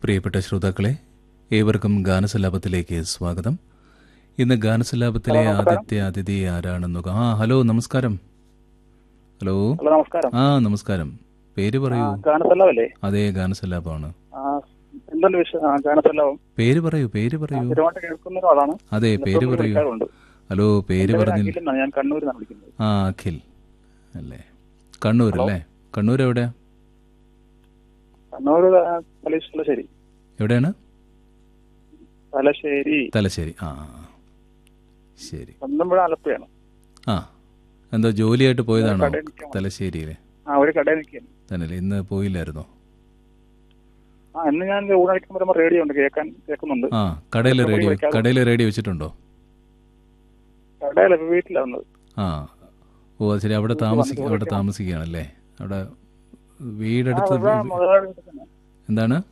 പ്രിയപ്പെട്ട ശ്രോതാക്കളെ ഏവർക്കും ഗാനസലാപത്തിലേക്ക് സ്വാഗതം ഇന്ന് ഗാനസലാപത്തിലെ ആദ്യത്തെ അതിഥി ആരാണെന്ന് നോക്കാം ആ ഹലോ നമസ്കാരം ഹലോ ഹലോ നമസ്കാരം ആ നമസ്കാരം പേര് പറയൂ ഗാനസല്ലാവല്ലേ അതെ ഗാനസലാപമാണ് എന്തുണ്ട് വിഷയം ആ, ഗാനസല്ലാവും പേര് പറയൂ പേര് പറയൂ സ്ഥിരമായിട്ട് കേൾക്കുന്ന ഒരാളാണ് അതെ പേര് പറയൂ വിളിക്കാറുണ്ട് ഹലോ പേര് എൻ്റെ പേര് പറഞ്ഞില്ല അഖിൽ എന്നാണ്. ഞാൻ കണ്ണൂരിൽ നിന്നാണ് വിളിക്കുന്നത് ആ അഖിൽ അല്ലേ കണ്ണൂർ അല്ലേ കണ്ണൂർ എവിടെയാ കണ്ണൂർ ആ, തല- തലശ്ശേരി എവിടെയാണ് തലശ്ശേരി തലശ്ശേരി ആ ആ, ആ. ശരി സ്വന്തം ആലപ്പുഴയാണ് ആ എന്തോ ജോലിയായിട്ട് പോയതാണോ കടയിൽ നിൽക്കാൻ വന്നു. തലശ്ശേരിയിലെ ആ ഒരു കടയിൽ നിൽക്കുകയാണ് തന്നെയല്ലേ ഇന്ന് പോയില്ലായിരുന്നോ ആ ഇന്ന് ഞാൻ ഊണടിക്കാൻ വരുമ്പോൾ റേഡിയോ ഉണ്ട് കേൾക്കാൻ കേൾക്കുന്നുണ്ട് ആ കടയിൽ അപ്പോൾ റേഡിയോ വിളിക്കാതെ. കടയിൽ റേഡിയോ വെച്ചിട്ടുണ്ടോ കടയില വീട്ടിലാണ് വന്നത് ആ ഓ അത് ശരി അവിടെ വീട്ടിൽ താമസിക്കുക വന്നിട്ട് അവിടെ വിളിക്കാം. താമസിക്കുകയാണല്ലേ അവിടെ ആ, വീടെടുത്ത് ഇവിടെ മുതലാളി വീട്ടിൽ തന്നെ. എന്താണ്